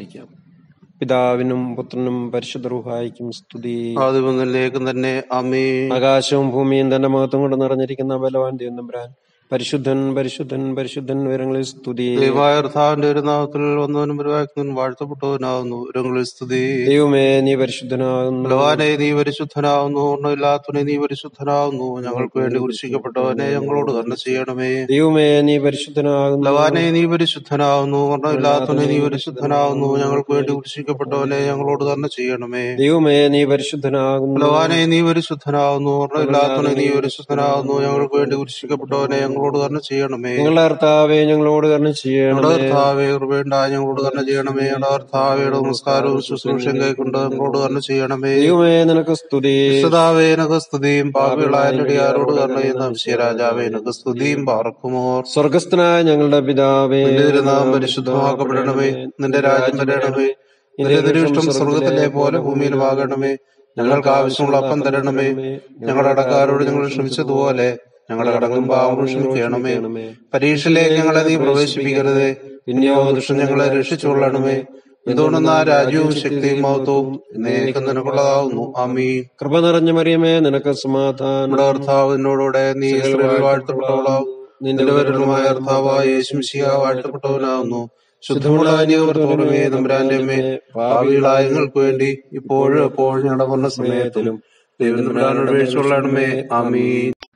പ്രാർത്ഥിക്കാം പിതാവിനും പുത്രനും പരിശുദ്ധ റുഹായിക്കും സ്തുതി ആദ്യം മുതലേക്കും തന്നെ അമ്മേ ആകാശവും ഭൂമിയും തന്റെ മഹത്വം കൊണ്ട് നിറഞ്ഞിരിക്കുന്ന ബലവാൻ ദൈവം പരിശുദ്ധൻ പരിശുദ്ധൻ പരിശുദ്ധൻ വിവരങ്ങളിൽ സ്തുതി ദൈവമായ കർത്താവിന്റെ ഒരു നാമത്തിൽ വന്നവനും പരിവാക്കുന്നവനും വാഴ്ത്തപ്പെട്ടവനാവുന്നു ഒരുങ്ങളിൽ സ്തുതി ദൈവമേ നീ പരിശുദ്ധനാകുന്നു ബലവാനെ നീ പരിശുദ്ധനാവുന്നു ഓർമ്മയില്ലാത്തവനെ നീ പരിശുദ്ധനാവുന്നു ഞങ്ങൾക്ക് വേണ്ടി കുരിശിക്കപ്പെട്ടവനെ ഞങ്ങളോട് കരുണ ചെയ്യണമേ ദൈവമേ നീ പരിശുദ്ധനാകുന്നു ബലവാനെ നീ പരിശുദ്ധനാവുന്നു ഓർമ്മയില്ലാത്തവനെ നീ പരിശുദ്ധനാവുന്നു ഞങ്ങൾക്ക് വേണ്ടി കുരിശിക്കപ്പെട്ടവനെ ഞങ്ങളോട് കരുണ ചെയ്യണമേ ദൈവമേ നീ പരിശുദ്ധനാകുന്നു ബലവാനെ നീ പരിശുദ്ധനാവുന്നു ഓർമ്മയില്ലാത്തവനെ നീ പരിശുദ്ധനാവുന്നു ഞങ്ങൾക്ക് വേണ്ടി കുരിശിക്കപ്പെട്ടവനെ ഞങ്ങളോട് കരുണ ചെയ്യണമേ ഞങ്ങളുടെ കർത്താവെ ഞങ്ങളോട് കരുണ ചെയ്യണമേ ഞങ്ങളുടെ കർത്താവെ കൃപയുണ്ടായി ഞങ്ങളോട് കരുണ ചെയ്യണമേ ഞങ്ങളുടെ കർത്താവയുടെ നമസ്കാരവും ശുശ്രൂഷയും കൈക്കൊണ്ട് ഞങ്ങളോട് കരുണ ചെയ്യണമേ ദൈവമേ നിനക്ക് സ്തുതി വിശുദ്ധാവേ എനക്ക് സ്തുതിയും പാപികളായ നടിയാരോട് കരുണ ചെയ്യുന്ന വിശ്വരാജാവേ എനക്ക് സ്തുതിയും പാർക്കുമോർ സ്വർഗസ്ഥനായ ഞങ്ങളുടെ പിതാവേ നിന്റെ തിരുനാമം പരിശുദ്ധമാക്കപ്പെടണമേ നിന്റെ രാജ്യം വരണമേ നിന്റെ തിരുവിഷ്ടം സ്വർഗത്തിലെ പോലെ ഭൂമിയിലുമാകണമേ ഞങ്ങൾക്ക് ആവശ്യമുള്ള അപ്പം തരണമേ ഞങ്ങളുടെ അടക്കാരോട് ഞങ്ങൾ ക്ഷമിച്ചതുപോലെ ഞങ്ങളുടെ കടങ്ങളും പാവങ്ങളും ക്ഷമിക്കണമേ പരീക്ഷയിലേക്ക് ഞങ്ങളെ നീ പ്രവേശിപ്പിക്കരുതേ പിന്നെയോ ദുഷ്ടം ഞങ്ങളെ രക്ഷിച്ചുകൊള്ളണമേ ഇതുകൊണ്ടെന്ന രാജ്യവും ശക്തിയും മഹത്വവും എന്നേക്കും നിനക്കുള്ളതാവുന്നു ആമീ കൃപ നിറഞ്ഞ മറിയമേ നിനക്ക് സമാധാനം നമ്മുടെ കർത്താവ് നിന്നോടുകൂടെ നീ സ്ത്രീകൾ വാഴ്ത്തപ്പെട്ടവളാവും നിന്റെ വരണമായ കർത്താവായ യേശുമിശിഹ വാഴ്ത്തപ്പെട്ടവനാവുന്നു ശുദ്ധമുള്ളാനിയോർത്തോടുമേ നമ്പുരാന്റെ അമ്മേ ഭാവികളായ ഞങ്ങൾക്ക് വേണ്ടി ഇപ്പോഴും എപ്പോഴും ഞങ്ങളുടെ പറഞ്ഞ സമയത്തിലും ദൈവം നമ്പുരാനോട് വീഴ്ചകൊള്ളണമേ ആമീ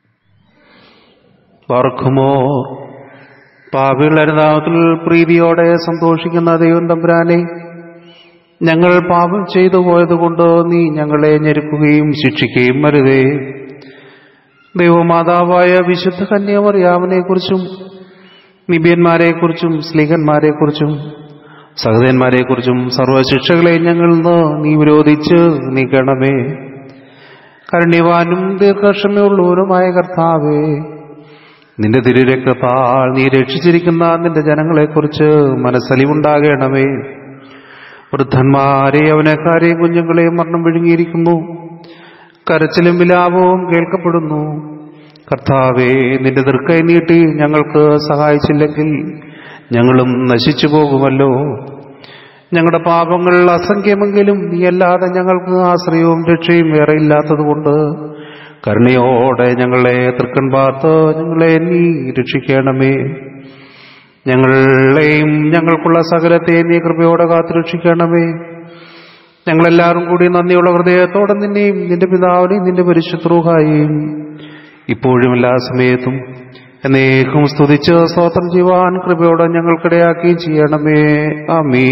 പാർക്കുമോ പാപികളുടെ നാമത്തിൽ പ്രീതിയോടെ സന്തോഷിക്കുന്ന ദൈവം തമ്പുരാനെ ഞങ്ങൾ പാപം ചെയ്തു പോയതുകൊണ്ട് നീ ഞങ്ങളെ ഞെരുക്കുകയും ശിക്ഷിക്കുകയും അരുതേ ദൈവമാതാവായ വിശുദ്ധ കന്യാമറിയാമനെ കുറിച്ചും നിബിയന്മാരെക്കുറിച്ചും സ്ലീഹന്മാരെക്കുറിച്ചും സഹതന്മാരെക്കുറിച്ചും സർവശിക്ഷകളെ ഞങ്ങളിൽ നിന്ന് നീ വിരോധിച്ച് നീക്കണമേ കരുണ്യവാനും ദീർഘക്ഷമയുള്ളവരുമായ കർത്താവേ നിന്റെ തിരുരക്തത്താൽ നീ രക്ഷിച്ചിരിക്കുന്ന നിന്റെ ജനങ്ങളെക്കുറിച്ച് മനസ്സലിവുണ്ടാകണമേ വൃദ്ധന്മാരെ യവനക്കാരെയും കുഞ്ഞുങ്ങളെയും മരണം വിഴുങ്ങിയിരിക്കുന്നു കരച്ചിലും വിലാപവും കേൾക്കപ്പെടുന്നു കർത്താവേ നിന്റെ ദൃക്കൈ നീട്ടി ഞങ്ങൾക്ക് സഹായിച്ചില്ലെങ്കിൽ ഞങ്ങളും നശിച്ചു പോകുമല്ലോ ഞങ്ങളുടെ പാപങ്ങൾ അസംഖ്യമെങ്കിലും നീയല്ലാതെ ഞങ്ങൾക്ക് ആശ്രയവും രക്ഷയും വേറെ ഇല്ലാത്തതുകൊണ്ട് കരുണയോടെ ഞങ്ങളെ തൃക്കൺ പാർത്ത് ഞങ്ങളെ നീ രക്ഷിക്കണമേ ഞങ്ങളെയും ഞങ്ങൾക്കുള്ള സകലത്തെ നീ കൃപയോടെ കാത്തുരക്ഷിക്കണമേ ഞങ്ങളെല്ലാവരും കൂടി നന്ദിയുള്ള ഹൃദയത്തോടെ നിന്നെയും നിന്റെ പിതാവിനെയും നിന്റെ പരിശുദ്രൂഹായും ഇപ്പോഴും എല്ലാ സമയത്തും എന്നേക്കും സ്തുതിച്ച് സ്തോത്രം ചെയ്യുവാൻ കൃപയോടെ ഞങ്ങൾക്കിടയാക്കുകയും ചെയ്യണമേ ആമീ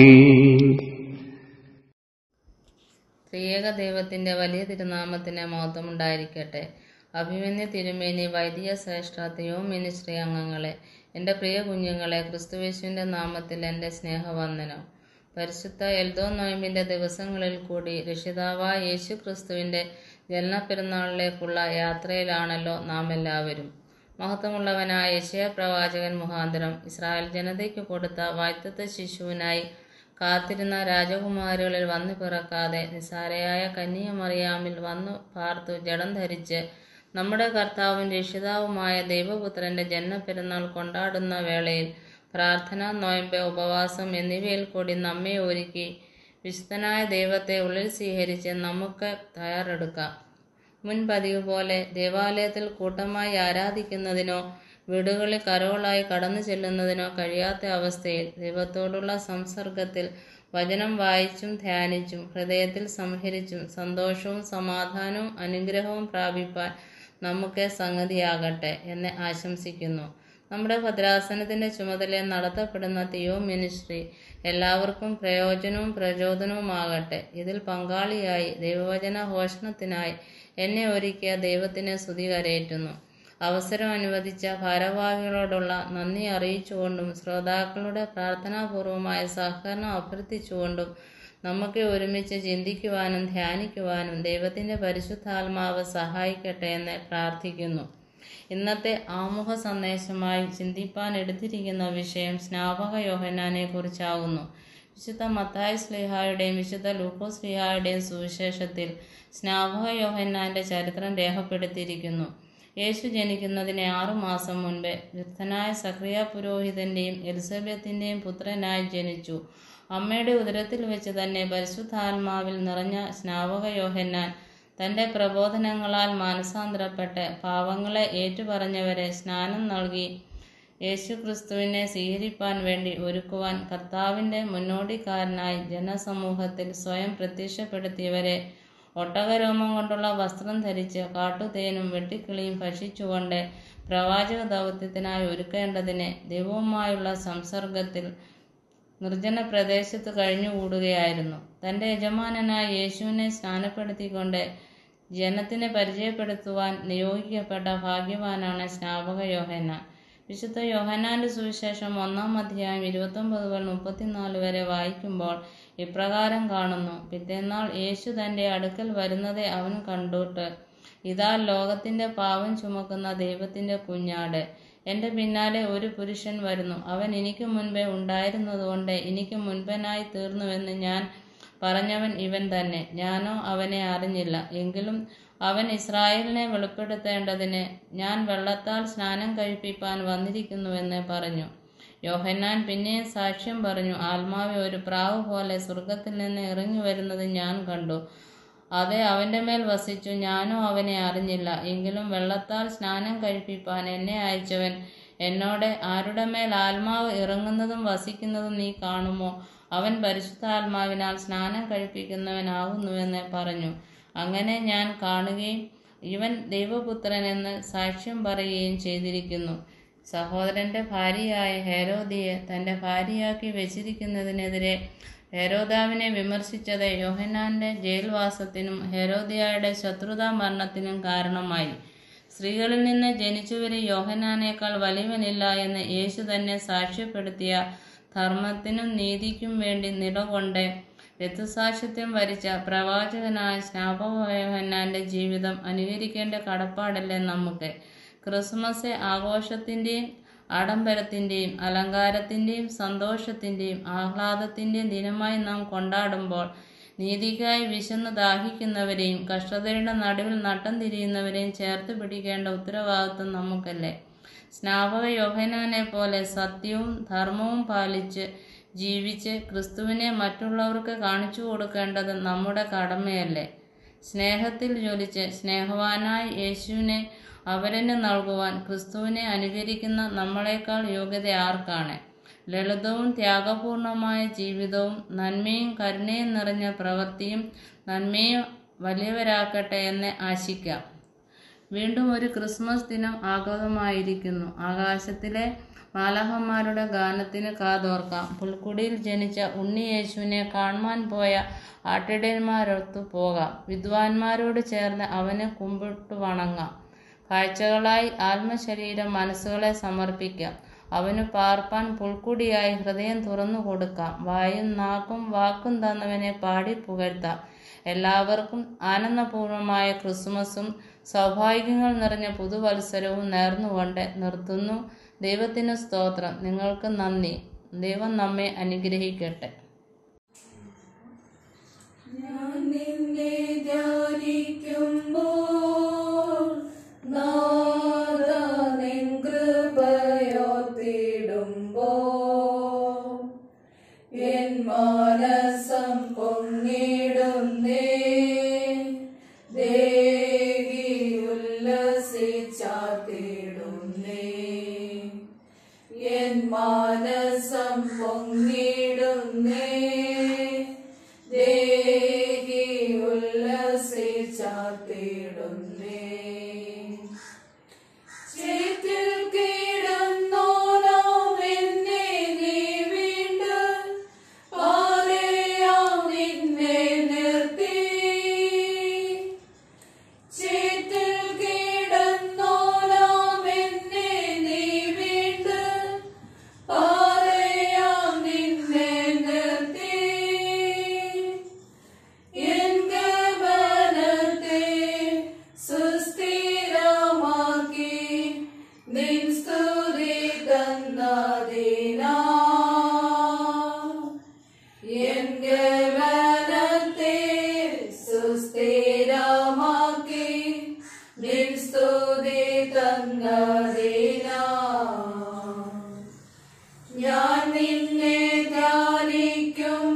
ത്രിയേക ദൈവത്തിന്റെ വലിയ തിരുനാമത്തിന് മഹത്വമുണ്ടായിരിക്കട്ടെ അഭിമന്യ തിരുമേനി വൈദിക ശ്രേഷ്ഠ തിയോ മിനിസ്ട്രി അംഗങ്ങളെ എൻ്റെ പ്രിയ കുഞ്ഞുങ്ങളെ ക്രിസ്തുവേശുവിൻ്റെ നാമത്തിൽ എൻ്റെ സ്നേഹവന്ദനം പരിശുദ്ധ എൽദോ നോയമ്പിൻ്റെ ദിവസങ്ങളിൽ കൂടി രക്ഷിതാവായ യേശു ക്രിസ്തുവിൻ്റെ ജനനപ്പെരുന്നാളിലേക്കുള്ള യാത്രയിലാണല്ലോ നാം എല്ലാവരും മഹത്വമുള്ളവനായ യശയ പ്രവാചകൻ മുഖാന്തരം ഇസ്രായേൽ ജനതയ്ക്ക് കൊടുത്ത വായ്ത്തത്വ ശിശുവിനായി കാത്തിരുന്ന രാജകുമാരികളിൽ വന്നു പിറക്കാതെ നിസാരയായ കന്യമറിയാമിൽ വന്നു പാർത്തു ജഡം ധരിച്ച് നമ്മുടെ കർത്താവും രക്ഷിതാവുമായ ദൈവപുത്രന്റെ ജന്മപ്പെരുന്നാൾ കൊണ്ടാടുന്ന വേളയിൽ പ്രാർത്ഥന നോയമ്പ് ഉപവാസം എന്നിവയിൽ കൂടി നമ്മെ ഒരുക്കി വിശുദ്ധനായ ദൈവത്തെ ഉള്ളിൽ സ്വീകരിച്ച് നമുക്ക് തയ്യാറെടുക്കാം മുൻ പതിവ് പോലെ ദേവാലയത്തിൽ കൂട്ടമായി ആരാധിക്കുന്നതിനോ വീടുകളിൽ കരോളായി കടന്നു ചെല്ലുന്നതിനോ കഴിയാത്ത അവസ്ഥയിൽ ദൈവത്തോടുള്ള സംസർഗത്തിൽ വചനം വായിച്ചും ധ്യാനിച്ചും ഹൃദയത്തിൽ സംഹരിച്ചും സന്തോഷവും സമാധാനവും അനുഗ്രഹവും പ്രാപിപ്പാൻ നമുക്ക് സംഗതിയാകട്ടെ എന്ന് ആശംസിക്കുന്നു നമ്മുടെ ഭദ്രാസനത്തിന്റെ ചുമതല നടത്തപ്പെടുന്ന തിയോ മിനിസ്ട്രി എല്ലാവർക്കും പ്രയോജനവും പ്രചോദനവുമാകട്ടെ ഇതിൽ പങ്കാളിയായി ദൈവവചന ഘോഷണത്തിനായി എന്നെ ഒരുക്കിയ ദൈവത്തിന് സ്തുതി കരയേറ്റുന്നു അവസരം അനുവദിച്ച ഭാരവാഹികളോടുള്ള നന്ദി അറിയിച്ചുകൊണ്ടും ശ്രോതാക്കളുടെ പ്രാർത്ഥനാപൂർവമായ സഹകരണം അഭ്യർത്ഥിച്ചുകൊണ്ടും നമുക്ക് ഒരുമിച്ച് ചിന്തിക്കുവാനും ധ്യാനിക്കുവാനും ദൈവത്തിൻ്റെ പരിശുദ്ധാത്മാവ് സഹായിക്കട്ടെ എന്ന് പ്രാർത്ഥിക്കുന്നു ഇന്നത്തെ ആമുഖ സന്ദേശമായി ചിന്തിപ്പാൻ എടുത്തിരിക്കുന്ന വിഷയം സ്നാപക യോഹന്നാനെ കുറിച്ചാകുന്നു വിശുദ്ധ മത്തായ സ്ലിഹായുടെയും വിശുദ്ധ ലൂക്കോസ് സ്ലിഹായുടെയും സുവിശേഷത്തിൽ സ്നാപക യോഹന്നാന്റെ ചരിത്രം രേഖപ്പെടുത്തിയിരിക്കുന്നു യേശു ജനിക്കുന്നതിന് ആറു മാസം മുൻപ് വൃദ്ധനായ സക്രിയ പുരോഹിതന്റെയും എലിസബത്തിന്റെയും പുത്രനായി ജനിച്ചു അമ്മയുടെ ഉദരത്തിൽ വെച്ച് തന്നെ പരിശുദ്ധാത്മാവിൽ നിറഞ്ഞ സ്നാപക യോഹന്നാൻ തന്റെ പ്രബോധനങ്ങളാൽ മാനസാന്തരപ്പെട്ട് പാവങ്ങളെ ഏറ്റുപറഞ്ഞവരെ സ്നാനം നൽകി യേശുക്രിസ്തുവിനെ സ്വീകരിപ്പാൻ വേണ്ടി ഒരുക്കുവാൻ കർത്താവിന്റെ മുന്നോടിക്കാരനായി ജനസമൂഹത്തിൽ സ്വയം പ്രത്യക്ഷപ്പെടുത്തിയവരെ ഒട്ടകരോമം കൊണ്ടുള്ള വസ്ത്രം ധരിച്ച് കാട്ടുതേനും വെട്ടിക്കിളിയും ഭക്ഷിച്ചുകൊണ്ട് പ്രവാചക ദൗത്യത്തിനായി ഒരുക്കേണ്ടതിന് ദൈവവുമായുള്ള സംസർഗത്തിൽ നിർജ്ജന പ്രദേശത്ത് കഴിഞ്ഞുകൂടുകയായിരുന്നു തന്റെ യജമാനനായ യേശുവിനെ സ്നാനപ്പെടുത്തിക്കൊണ്ട് ജനത്തിനെ പരിചയപ്പെടുത്തുവാൻ നിയോഗിക്കപ്പെട്ട ഭാഗ്യവാനാണ് സ്നാപക യോഹന്നാൻ വിശുദ്ധ യോഹന്നാന്റെ സുവിശേഷം ഒന്നാം അധ്യായം ഇരുപത്തൊമ്പത് മുതൽ മുപ്പത്തിനാല് വരെ വായിക്കുമ്പോൾ ഇപ്രകാരം കാണുന്നു പിറ്റേന്നാൾ യേശു തന്റെ അടുക്കൽ വരുന്നതെ അവൻ കണ്ടിട്ട് ഇതാ ലോകത്തിന്റെ പാവം ചുമക്കുന്ന ദൈവത്തിന്റെ കുഞ്ഞാട് എന്റെ പിന്നാലെ ഒരു പുരുഷൻ വരുന്നു അവൻ എനിക്ക് മുൻപേ ഉണ്ടായിരുന്നതുകൊണ്ട് എനിക്ക് മുൻപനായി തീർന്നുവെന്ന് ഞാൻ പറഞ്ഞവൻ ഇവൻ തന്നെ ഞാനോ അവനെ അറിഞ്ഞില്ല എങ്കിലും അവൻ ഇസ്രായേലിനെ വെളിപ്പെടുത്തേണ്ടതിന് ഞാൻ വെള്ളത്താൽ സ്നാനം കഴിപ്പിപ്പാൻ വന്നിരിക്കുന്നുവെന്ന് പറഞ്ഞു യോഹന്നാൻ പിന്നെയും സാക്ഷ്യം പറഞ്ഞു ആത്മാവെ ഒരു പ്രാവ് പോലെ സ്വർഗത്തിൽ നിന്ന് ഇറങ്ങി വരുന്നത് ഞാൻ കണ്ടു അതെ അവന്റെ മേൽ വസിച്ചു ഞാനോ അവനെ അറിഞ്ഞില്ല എങ്കിലും വെള്ളത്താൽ സ്നാനം കഴിപ്പിപ്പാൻ എന്നെ അയച്ചവൻ എന്നോട് ആരുടെ മേൽ ആത്മാവ് ഇറങ്ങുന്നതും വസിക്കുന്നതും നീ കാണുമോ അവൻ പരിശുദ്ധാത്മാവിനാൽ സ്നാനം കഴിപ്പിക്കുന്നവനാകുന്നുവെന്ന് പറഞ്ഞു അങ്ങനെ ഞാൻ കാണുകയും ഇവൻ ദൈവപുത്രനെന്ന് സാക്ഷ്യം പറയുകയും ചെയ്തിരിക്കുന്നു സഹോദരന്റെ ഭാര്യയായ ഹേരോദിയെ തന്റെ ഭാര്യയാക്കി വെച്ചിരിക്കുന്നതിനെതിരെ ഹെരോദാവിനെ വിമർശിച്ചത് യോഹന്നാന്റെ ജയിൽവാസത്തിനും ഹെരോദിയയുടെ ശത്രുതാ മരണത്തിനും കാരണമായി സ്ത്രീകളിൽ നിന്ന് ജനിച്ചവരിൽ യോഹന്നാനേക്കാൾ വലിയവനില്ല എന്ന് യേശു തന്നെ സാക്ഷ്യപ്പെടുത്തിയ ധർമ്മത്തിനും നീതിക്കും വേണ്ടി നിലകൊണ്ട് രക്തസാക്ഷിത്വം വരിച്ച പ്രവാചകനായ സ്നാപകയോഹന്നാന്റെ ജീവിതം അനുകരിക്കേണ്ട കടപ്പാടല്ലേ നമുക്ക് ക്രിസ്മസ് ആഘോഷത്തിന്റെയും ആഡംബരത്തിന്റെയും അലങ്കാരത്തിന്റെയും സന്തോഷത്തിന്റെയും ആഹ്ലാദത്തിന്റെയും ദിനമായി നാം കൊണ്ടാടുമ്പോൾ നീതിക്കായി വിശന്ന് ദാഹിക്കുന്നവരെയും കഷ്ടതയുടെ നടുവിൽ നട്ടം തിരിയുന്നവരെയും ചേർത്ത് പിടിക്കേണ്ട ഉത്തരവാദിത്വം നമുക്കല്ലേ സ്നാപക യോഹനാനെ പോലെ സത്യവും ധർമ്മവും പാലിച്ച് ജീവിച്ച് ക്രിസ്തുവിനെ മറ്റുള്ളവർക്ക് കാണിച്ചു കൊടുക്കേണ്ടത് നമ്മുടെ കടമയല്ലേ സ്നേഹത്തിൽ ജ്വലിച്ച് സ്നേഹവാനായ യേശുവിനെ അവരന് നൽകുവാൻ ക്രിസ്തുവിനെ അനുകരിക്കുന്ന നമ്മളെക്കാൾ യോഗ്യത ആർക്കാണ് ലളിതവും ത്യാഗപൂർണമായ ജീവിതവും നന്മയും കരുണയും നിറഞ്ഞ പ്രവൃത്തിയും നന്മയും വലിയവരാക്കട്ടെ എന്ന് ആശിക്കാം വീണ്ടും ഒരു ക്രിസ്മസ് ദിനം ആഗതമായിരിക്കുന്നു ആകാശത്തിലെ മാലാഹന്മാരുടെ ഗാനത്തിന് കാതോർക്കാം പുൽക്കുടിയിൽ ജനിച്ച ഉണ്ണി യേശുവിനെ കാണുവാൻ പോയ ആട്ടിടയന്മാരൊത്തു പോകാം വിദ്വാൻമാരോട് ചേർന്ന് അവനെ കുമ്പിട്ട് വണങ്ങാം കാഴ്ചകളായി ആത്മശരീരം മനസ്സുകളെ സമർപ്പിക്കാം അവന് പാർപ്പാൻ പുൽക്കുടിയായി ഹൃദയം തുറന്നു കൊടുക്കാം വായും നാക്കും വാക്കും തന്നവനെ പാടി പുകഴ്ത്താം എല്ലാവർക്കും ആനന്ദപൂർണമായ ക്രിസ്മസും സൗഭാഗ്യങ്ങൾ നിറഞ്ഞ പുതുവത്സരവും നേർന്നുകൊണ്ട് നിർത്തുന്നു ദൈവത്തിന് സ്തോത്രം നിങ്ങൾക്ക് നന്ദി ദൈവം നമ്മെ അനുഗ്രഹിക്കട്ടെ ഞാൻ നിന്നെ ധ്യാനിക്കുമ്പോൾ നാദ നിൻ കൃപയോർത്തിടുമ്പോൾ എൻ മാനസം പൊങ്ങിടുന്നേ ദേഹി ഉല്ലസിച്ചാത്തിടുന്നേ എൻ മാനസം പൊങ്ങിടുന്നേ ദേഹി ഉല്ലസിച്ചാത്തിടുന്നേ ചേറ്റിൽ കിടന്നോനാം എന്നെ നീ വീണ്ട് പാറയാം നിന്നെ നിർത്തി ചേറ്റിൽ കിടന്നോനാം എന്നെ നീ വീണ്ട് പാറയാം നിന്നെ നിർത്തി എൻ ഗമനത്തെ സുസ്ഥിരമാക്കി നിൻ സ്തുതി തന്നതിനാ എൻ ഗമനത്തെ സുസ്ഥിരമാക്കി നിൻ സ്തുതി തന്നതിനാ ഞാൻ നിന്നെ ധ്യാനിക്കും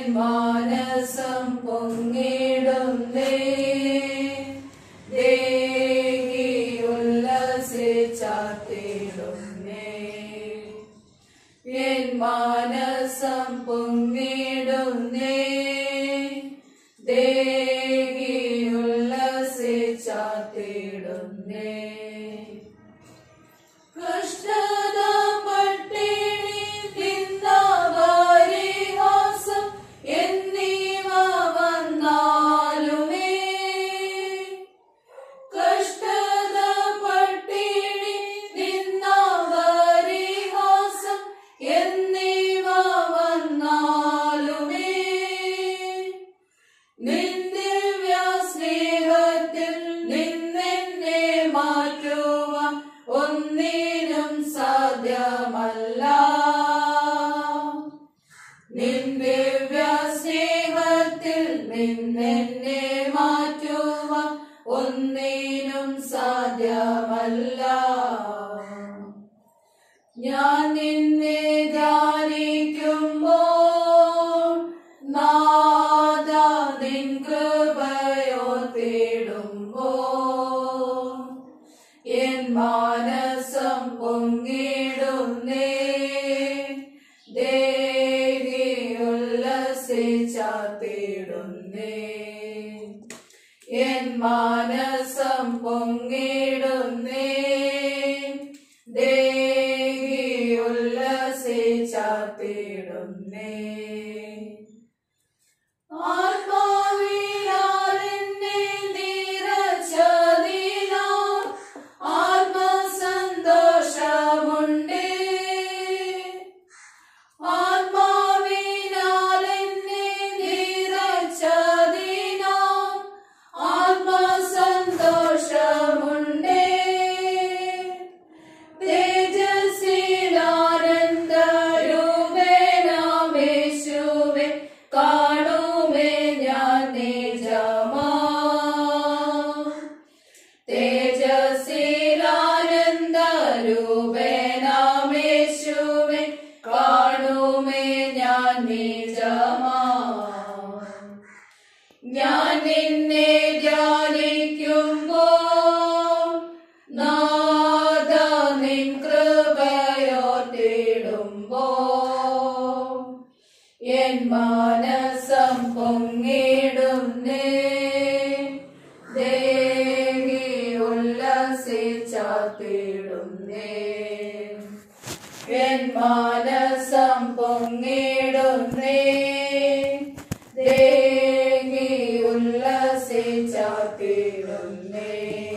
മാനസം പൊങ്ങിടുന്നേ ദേഹി ഉല്ലസിച്ചാത്തിടുന്നേ എൻ മാനസം പൊങ്ങിടുന്നേ ദേഹി ഉല്ലസിച്ചാത്തിടുന്നേ കഷ്ടത പട്ടിണി നിന്ദ പരിഹാസം എന്നിവ വന്നാലുമേ കഷ്ടത പട്ടിണി നിന്ദ പരിഹാസം എന്നിവ വന്നാലുമേ നിന്ദിവ്യ സ്നേഹത്തിൽ നിന്നെന്നെ മാറ്റുവാൻ ഒന്നിനും സാധ്യമല്ല നിന്ദിവ്യ സ്നേഹത്തിൽ നിന്നെന്നെ മാറ്റുവാൻ ഒന്നിനും സാധ്യമല്ല ഞാൻ നിന്നെ ധ്യാനിക്കുമ്പോൾ നാദ നിൻ കൃപയോ തേടുമ്പോൾ എൻ മാനസം പൊങ്ങിടുന്നേ ദേഹി ഉല്ലസിച്ചാത്തിടുന്നേ എൻ മാനസം പൊങ്ങിടുന്നേ ദേഹി ഉല്ലസിച്ചാത്തിടുന്നേ ആത്മാവിനാൽ എന്നെ നിറച്ചതിനാൽ ആത്മസന്തോഷമുണ്ടേ ആത്മാവിനാൽ എന്നെ നിറച്ചതിനാൽ ആത്മസന്തോഷമുണ്ടേ തേജസ്സിലാനന്ദരൂപേണമേശുവെ കാണുമേ ഞാൻ നിജമാ തേജസ്സിലാനന്ദരൂപേണമേശുവെ കാണുമേ ഞാൻ നിജമാ ഞാൻ നിന്നെ ധ്യാനിക്കുമ്പോൾ നാദ നിൻ കൃപയോ തേടുമ്പോൾ എൻ മാനസം പൊങ്ങിടുന്നേ ദേഹി ഉല്ലസിച്ചാത്തിടുന്നേ എൻ മാനസം പൊങ്ങിടുന്നേ ദേഹി ഉല്ലസിച്ചാത്തിടുന്നേ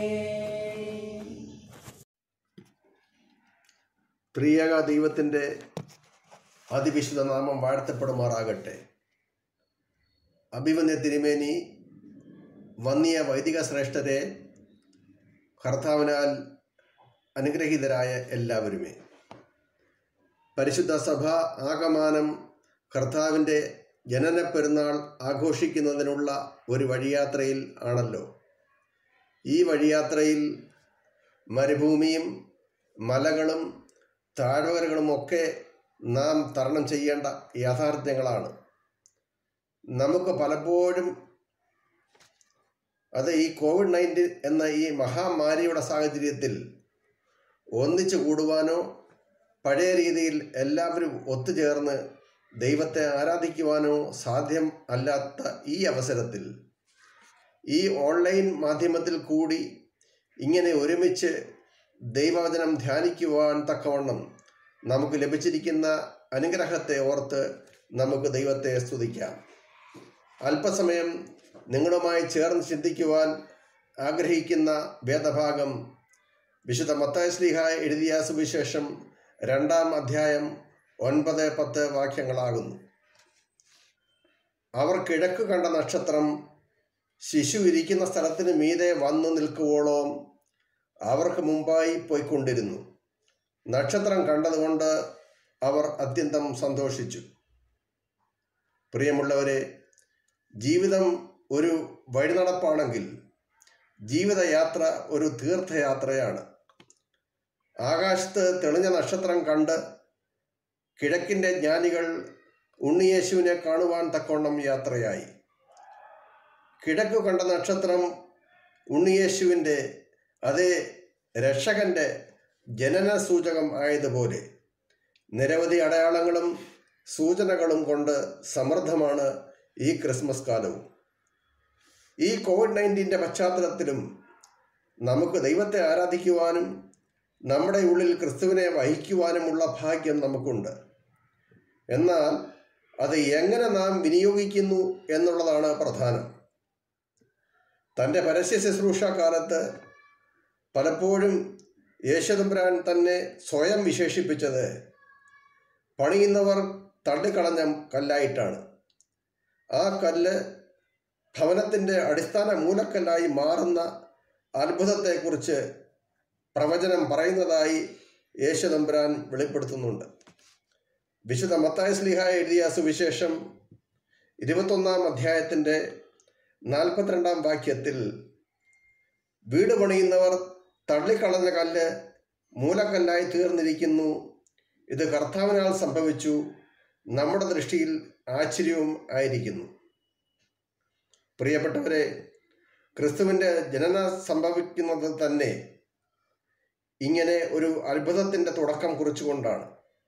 ത്രിയേക ദൈവത്തിൻ്റെ അതിവിശുദ്ധ നാമം വാഴ്ത്തപ്പെടുമാറാകട്ടെ അഭിമന്യ തിരുമേനി വന്നിയ വൈദിക ശ്രേഷ്ഠരെ കർത്താവിനാൽ അനുഗ്രഹീതരായ എല്ലാവരുമേ പരിശുദ്ധ സഭ ആകമാനം കർത്താവിൻ്റെ ജനന പെരുന്നാൾ ആഘോഷിക്കുന്നതിനുള്ള ഒരു വഴിയാത്രയിൽ ആണല്ലോ ഈ വഴിയാത്രയിൽ മരുഭൂമിയും മലകളും താഴ്വരകളുമൊക്കെ നാം തരണം ചെയ്യേണ്ട യാഥാർത്ഥ്യങ്ങളാണ് നമുക്ക് പലപ്പോഴും അത് ഈ കോവിഡ് നയൻറ്റീൻ എന്ന ഈ മഹാമാരിയുടെ സാഹചര്യത്തിൽ ഒന്നിച്ചു കൂടുവാനോ പഴയ രീതിയിൽ എല്ലാവരും ഒത്തുചേർന്ന് ദൈവത്തെ ആരാധിക്കുവാനോ സാധ്യം അല്ലാത്ത ഈ അവസരത്തിൽ ഈ ഓൺലൈൻ മാധ്യമത്തിൽ കൂടി ഇങ്ങനെ ഒരുമിച്ച് ദൈവവചനം ധ്യാനിക്കുവാൻ തക്കവണ്ണം നമുക്ക് ലഭിച്ചിരിക്കുന്ന അനുഗ്രഹത്തെ ഓർത്ത് നമുക്ക് ദൈവത്തെ സ്തുതിക്കാം അല്പസമയം നിങ്ങളുമായി ചേർന്ന് ചിന്തിക്കുവാൻ ആഗ്രഹിക്കുന്ന വേദഭാഗം വിശുദ്ധ മത്തായസ്ലിഹ എഴുതിയ സുവിശേഷം രണ്ടാം അധ്യായം ഒൻപത് പത്ത് വാക്യങ്ങളാകുന്നു അവർ കിഴക്ക് കണ്ട നക്ഷത്രം ശിശു ഇരിക്കുന്ന സ്ഥലത്തിന് മീതെ വന്നു നിൽക്കുവോളം അവർക്ക് മുമ്പായി പോയിക്കൊണ്ടിരുന്നു നക്ഷത്രം കണ്ടതുകൊണ്ട് അവർ അത്യന്തം സന്തോഷിച്ചു പ്രിയമുള്ളവരെ ജീവിതം ഒരു വഴിനടപ്പാണെങ്കിൽ ജീവിതയാത്ര ഒരു തീർത്ഥയാത്രയാണ് ആകാശത്ത് തെളിഞ്ഞ നക്ഷത്രം കണ്ട് കിഴക്കിൻ്റെ ജ്ഞാനികൾ ഉണ്ണിയേശുവിനെ കാണുവാൻ തക്കവണ്ണം യാത്രയായി കിഴക്കു കണ്ട നക്ഷത്രം ഉണ്ണിയേശുവിൻ്റെ അതേ രക്ഷകന്റെ ജനന സൂചകം ആയതുപോലെ നിരവധി അടയാളങ്ങളും സൂചനകളും കൊണ്ട് സമൃദ്ധമാണ് ഈ ക്രിസ്മസ് കാലവും ഈ കോവിഡ് നയൻറ്റീൻ്റെ പശ്ചാത്തലത്തിലും നമുക്ക് ദൈവത്തെ ആരാധിക്കുവാനും നമ്മുടെ ഉള്ളിൽ ക്രിസ്തുവിനെ വഹിക്കുവാനുമുള്ള ഭാഗ്യം നമുക്കുണ്ട് എന്നാൽ അത് എങ്ങനെ നാം വിനിയോഗിക്കുന്നു എന്നുള്ളതാണ് പ്രധാനം തൻ്റെ പരസ്യ ശുശ്രൂഷ കാലത്ത് പലപ്പോഴും യേശുദമ്പുരാൻ തന്നെ സ്വയം വിശേഷിപ്പിച്ചത് പണിയുന്നവർ തള്ളിക്കളഞ്ഞ കല്ലായിട്ടാണ് ആ കല്ല് ഭവനത്തിൻ്റെ അടിസ്ഥാന മൂലക്കല്ലായി മാറുന്ന അത്ഭുതത്തെക്കുറിച്ച് പ്രവചനം പറയുന്നതായി യേശുദമ്പുരാൻ വെളിപ്പെടുത്തുന്നുണ്ട് വിശുദ്ധ മത്തായ സ്ലിഹ എഴുതിയ സുവിശേഷം ഇരുപത്തൊന്നാം അധ്യായത്തിൻ്റെ നാൽപ്പത്തിരണ്ടാം വാക്യത്തിൽ വീട് പണിയുന്നവർ തള്ളിക്കളഞ്ഞ കല്ല് മൂലക്കല്ലായി തീർന്നിരിക്കുന്നു ഇത് കർത്താവിനാൽ സംഭവിച്ചു നമ്മുടെ ദൃഷ്ടിയിൽ ആശ്ചര്യവും ആയിരിക്കുന്നു പ്രിയപ്പെട്ടവരെ ക്രിസ്തുവിൻ്റെ ജനന സംഭവിക്കുന്നത് തന്നെ ഇങ്ങനെ ഒരു അത്ഭുതത്തിൻ്റെ തുടക്കം കുറിച്ചുകൊണ്ടാണ്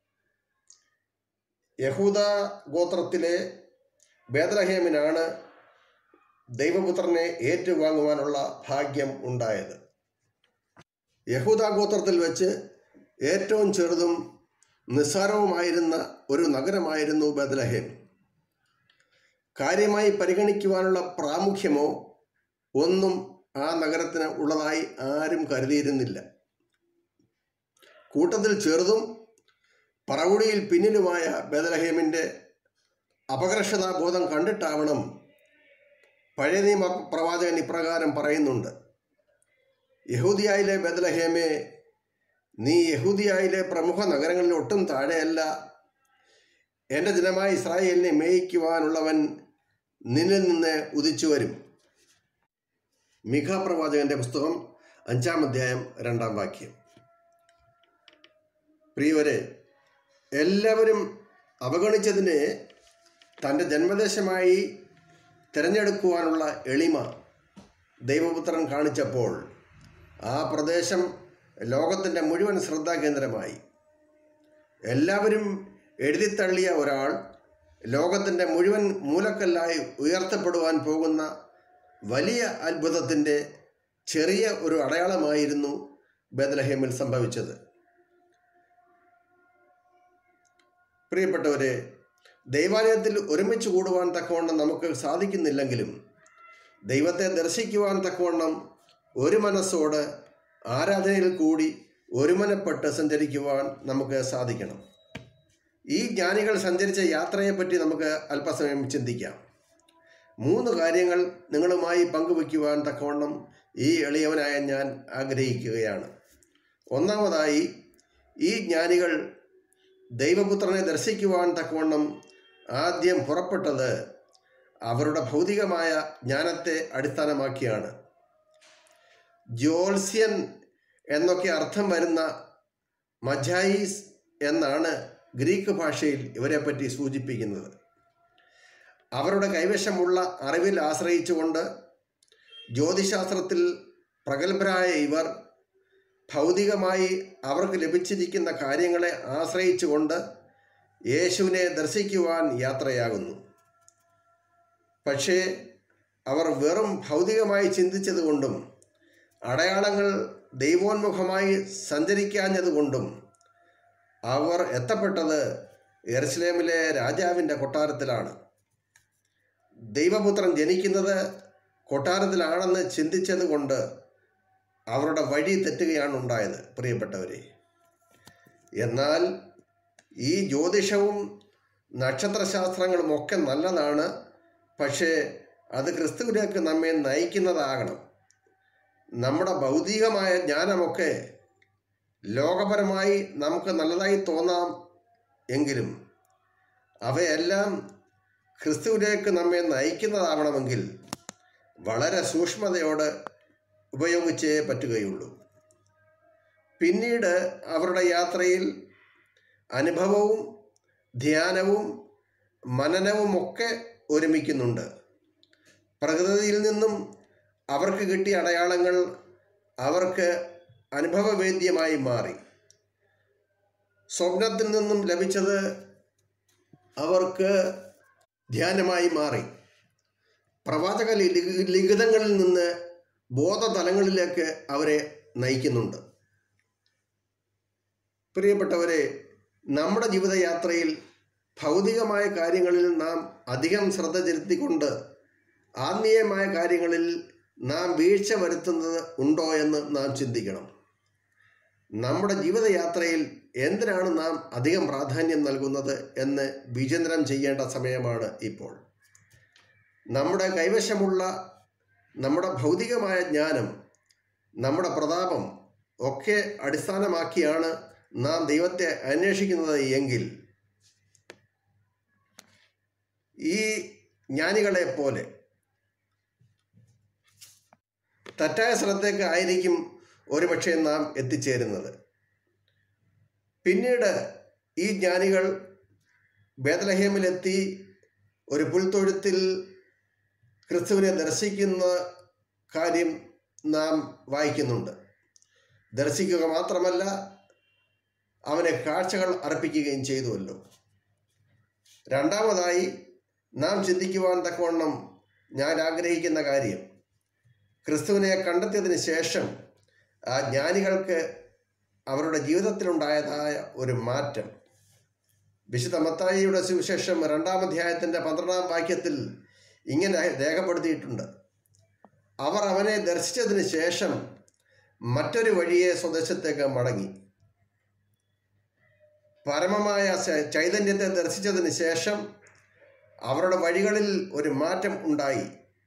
യഹൂദ ഗോത്രത്തിലെ ബേദലഹേമിനാണ് ദൈവപുത്രനെ ഏറ്റുവാങ്ങുവാനുള്ള ഭാഗ്യം ഉണ്ടായത് യഹൂദ ഗോത്രത്തിൽ വെച്ച് ഏറ്റവും ചെറുതും നിസ്സാരവുമായിരുന്ന ഒരു നഗരമായിരുന്നു ബദലഹേം കാര്യമായി പരിഗണിക്കുവാനുള്ള പ്രാമുഖ്യമോ ഒന്നും ആ നഗരത്തിന് ഉള്ളതായി ആരും കരുതിയിരുന്നില്ല കൂട്ടത്തിൽ ചെറുതും പറവുടിയിൽ പിന്നിലുമായ ബദലഹേമിൻ്റെ അപകർഷതാബോധം കണ്ടിട്ടാവണം പഴയ നിയമ പ്രവാചകൻ ഇപ്രകാരം പറയുന്നുണ്ട് യഹൂദിയായിലെ ബദലഹേമേ നീ യഹൂദിയായിലെ പ്രമുഖ നഗരങ്ങളിൽ ഒട്ടും താഴെയല്ല എൻ്റെ ജനമായ ഇസ്രായേലിനെ മേയിക്കുവാനുള്ളവൻ നിന്നിൽ നിന്ന് ഉദിച്ചു വരും മിഖ പ്രവാചകന്റെ പുസ്തകം അഞ്ചാം അധ്യായം രണ്ടാം വാക്യം പ്രിയവരെ എല്ലാവരും അവഗണിച്ചതിനെ തൻ്റെ ജന്മദേശമായി തിരഞ്ഞെടുക്കുവാനുള്ള എളിമ ദൈവപുത്രൻ കാണിച്ചപ്പോൾ ആ പ്രദേശം ലോകത്തിൻ്റെ മുഴുവൻ ശ്രദ്ധാകേന്ദ്രമായി എല്ലാവരും എഴുതിത്തള്ളിയ ഒരാൾ ലോകത്തിൻ്റെ മുഴുവൻ മൂലക്കല്ലായി ഉയർത്തപ്പെടുവാൻ പോകുന്ന വലിയ അത്ഭുതത്തിൻ്റെ ചെറിയ ഒരു അടയാളമായിരുന്നു ബദലഹേമിൽ സംഭവിച്ചത് പ്രിയപ്പെട്ടവരെ ദൈവാലയത്തിൽ ഒരുമിച്ച് കൂടുവാൻ തക്കവണ്ണം നമുക്ക് സാധിക്കുന്നില്ലെങ്കിലും ദൈവത്തെ ദർശിക്കുവാൻ തക്കവണ്ണം ഒരു മനസ്സോട് ആരാധനയിൽ കൂടി ഒരുമനപ്പെട്ട് സഞ്ചരിക്കുവാൻ നമുക്ക് സാധിക്കണം ഈ ജ്ഞാനികൾ സഞ്ചരിച്ച യാത്രയെപ്പറ്റി നമുക്ക് അല്പസമയം ചിന്തിക്കാം മൂന്ന് കാര്യങ്ങൾ നിങ്ങളുമായി പങ്കുവയ്ക്കുവാൻ തക്കവണ്ണം ഈ എളിയവനായ ഞാൻ ആഗ്രഹിക്കുകയാണ് ഒന്നാമതായി ഈ ജ്ഞാനികൾ ദൈവപുത്രനെ ദർശിക്കുവാൻ തക്കവണ്ണം ആദ്യം പുറപ്പെട്ടത് അവരുടെ ഭൗതികമായ ജ്ഞാനത്തെ അടിസ്ഥാനമാക്കിയാണ് ജ്യോത്സ്യൻ എന്നൊക്കെ അർത്ഥം വരുന്ന മജായിസ് എന്നാണ് ഗ്രീക്ക് ഭാഷയിൽ ഇവരെപ്പറ്റി സൂചിപ്പിക്കുന്നത് അവരുടെ കൈവശമുള്ള അറിവിൽ ആശ്രയിച്ചുകൊണ്ട് ജ്യോതിശാസ്ത്രത്തിൽ പ്രഗത്ഭരായ ഇവർ ഭൗതികമായി അവർക്ക് ലഭിച്ചിരിക്കുന്ന കാര്യങ്ങളെ ആശ്രയിച്ചുകൊണ്ട് യേശുവിനെ ദർശിക്കുവാൻ യാത്രയാകുന്നു പക്ഷേ അവർ വെറും ഭൗതികമായി ചിന്തിച്ചതുകൊണ്ടും അടയാളങ്ങൾ ദൈവോന്മുഖമായി സഞ്ചരിക്കാഞ്ഞതുകൊണ്ടും അവർ എത്തപ്പെട്ടത് എറുസലേമിലെ രാജാവിൻ്റെ കൊട്ടാരത്തിലാണ് ദൈവപുത്രൻ ജനിക്കുന്നത് കൊട്ടാരത്തിലാണെന്ന് ചിന്തിച്ചത് കൊണ്ട് അവരുടെ വഴി തെറ്റുകയാണ് ഉണ്ടായത് പ്രിയപ്പെട്ടവരെ എന്നാൽ ഈ ജ്യോതിഷവും നക്ഷത്രശാസ്ത്രങ്ങളും ഒക്കെ നല്ലതാണ് പക്ഷേ അത് ക്രിസ്തുവിലേക്ക് നമ്മെ നയിക്കുന്നതാകണം നമ്മുടെ ഭൗതികമായ ജ്ഞാനമൊക്കെ ലോകപരമായി നമുക്ക് നല്ലതായി തോന്നാം എങ്കിലും അവയെല്ലാം ക്രിസ്തുവിലേക്ക് നമ്മെ നയിക്കുന്നതാവണമെങ്കിൽ വളരെ സൂക്ഷ്മതയോട് ഉപയോഗിച്ചേ പറ്റുകയുള്ളൂ പിന്നീട് അവരുടെ യാത്രയിൽ അനുഭവവും ധ്യാനവും മനനവുമൊക്കെ ഒരുമിക്കുന്നുണ്ട് പ്രകൃതിയിൽ നിന്നും അവർക്ക് കിട്ടിയ അടയാളങ്ങൾ അവർക്ക് അനുഭവവേദ്യമായി മാറി സ്വപ്നത്തിൽ നിന്നും ലഭിച്ചത് അവർക്ക് ധ്യാനമായി മാറി പ്രവാചക ലി- ലിഖിതങ്ങളിൽ നിന്ന് ബോധതലങ്ങളിലേക്ക് അവരെ നയിക്കുന്നുണ്ട് പ്രിയപ്പെട്ടവരെ നമ്മുടെ ജീവിതയാത്രയിൽ ഭൗതികമായ കാര്യങ്ങളിൽ നാം അധികം ശ്രദ്ധ ചെലുത്തിക്കൊണ്ട് ആത്മീയമായ കാര്യങ്ങളിൽ നാം വീഴ്ച വരുത്തുന്നത് ഉണ്ടോ എന്ന് നാം ചിന്തിക്കണം നമ്മുടെ ജീവിതയാത്രയിൽ എന്തിനാണ് നാം അധികം പ്രാധാന്യം നൽകുന്നത് എന്ന് വിചിന്തനം ചെയ്യേണ്ട സമയമാണ് ഇപ്പോൾ നമ്മുടെ കൈവശമുള്ള നമ്മുടെ ഭൗതികമായ ജ്ഞാനം നമ്മുടെ പ്രതാപം ഒക്കെ അടിസ്ഥാനമാക്കിയാണ് നാം ദൈവത്തെ അന്വേഷിക്കുന്നത് എങ്കിൽ ഈ ജ്ഞാനികളെ പോലെ തെറ്റായ സ്ഥലത്തേക്ക് ആയിരിക്കും ഒരുപക്ഷെ നാം എത്തിച്ചേരുന്നത് പിന്നീട് ഈ ജ്ഞാനികൾ ബേദലഹേമിലെത്തി ഒരു പുൽത്തൊഴുത്തിൽ ക്രിസ്തുവിനെ ദർശിക്കുന്ന കാര്യം നാം വായിക്കുന്നുണ്ട് ദർശിക്കുക മാത്രമല്ല അവനെ കാഴ്ചകൾ അർപ്പിക്കുകയും ചെയ്തുവല്ലോ രണ്ടാമതായി നാം ചിന്തിക്കുവാൻ തക്കവണ്ണം ഞാൻ ആഗ്രഹിക്കുന്ന കാര്യം ക്രിസ്തുവിനെ കണ്ടെത്തിയതിന് ശേഷം ആ ജ്ഞാനികൾക്ക് അവരുടെ ജീവിതത്തിലുണ്ടായതായ ഒരു മാറ്റം വിശുദ്ധ മത്തായിയുടെ സുവിശേഷം രണ്ടാം അധ്യായത്തിൻ്റെ പന്ത്രണ്ടാം വാക്യത്തിൽ ഇങ്ങനെ രേഖപ്പെടുത്തിയിട്ടുണ്ട് അവർ അവനെ ദർശിച്ചതിന് ശേഷം മറ്റൊരു വഴിയെ സ്വദേശത്തേക്ക് മടങ്ങി പരമമായ ച- ചൈതന്യത്തെ ദർശിച്ചതിന് ശേഷം അവരുടെ വഴികളിൽ ഒരു മാറ്റം ഉണ്ടായി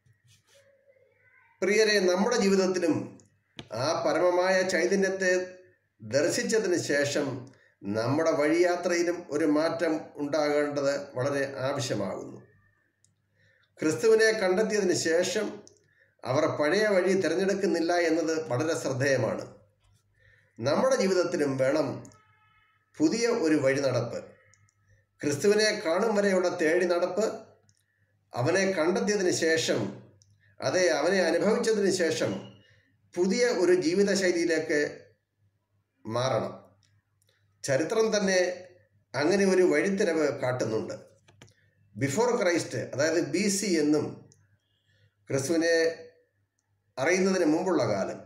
പ്രിയരെ നമ്മുടെ ജീവിതത്തിലും ആ പരമമായ ചൈതന്യത്തെ ദർശിച്ചതിന് ശേഷം നമ്മുടെ വഴിയാത്രയിലും ഒരു മാറ്റം ഉണ്ടാകേണ്ടത് വളരെ ആവശ്യമാകുന്നു ക്രിസ്തുവിനെ കണ്ടെത്തിയതിന് ശേഷം അവർ പഴയ വഴി തിരഞ്ഞെടുക്കുന്നില്ല എന്നത് വളരെ ശ്രദ്ധേയമാണ് നമ്മുടെ ജീവിതത്തിലും വേണം പുതിയ ഒരു വഴി നടപ്പ് ക്രിസ്തുവിനെ കാണും വരെയുള്ള തേടി നടപ്പ് അവനെ കണ്ടെത്തിയതിന് ശേഷം അതെ അവനെ അനുഭവിച്ചതിന് ശേഷം പുതിയ ഒരു ജീവിതശൈലിയിലേക്ക് മാറണം ചരിത്രം തന്നെ അങ്ങനെ ഒരു വഴിത്തിരവ് കാട്ടുന്നുണ്ട് ബിഫോർ ക്രൈസ്റ്റ് അതായത് ബി സി എന്നും ക്രിസ്തുവിനെ അറിയുന്നതിന് മുമ്പുള്ള കാലം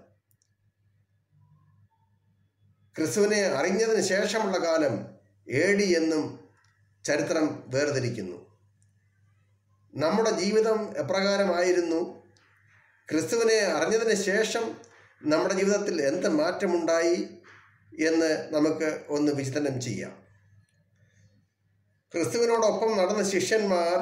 ക്രിസ്തുവിനെ അറിഞ്ഞതിന് ശേഷമുള്ള കാലം എ ഡി എന്നും ചരിത്രം വേർതിരിക്കുന്നു നമ്മുടെ ജീവിതം എപ്രകാരമായിരുന്നു ക്രിസ്തുവിനെ അറിഞ്ഞതിന് ശേഷം നമ്മുടെ ജീവിതത്തിൽ എന്ത് മാറ്റമുണ്ടായി എന്ന് നമുക്ക് ഒന്ന് വിചിന്തനം ചെയ്യാം ക്രിസ്തുവിനോടൊപ്പം നടന്ന ശിഷ്യന്മാർ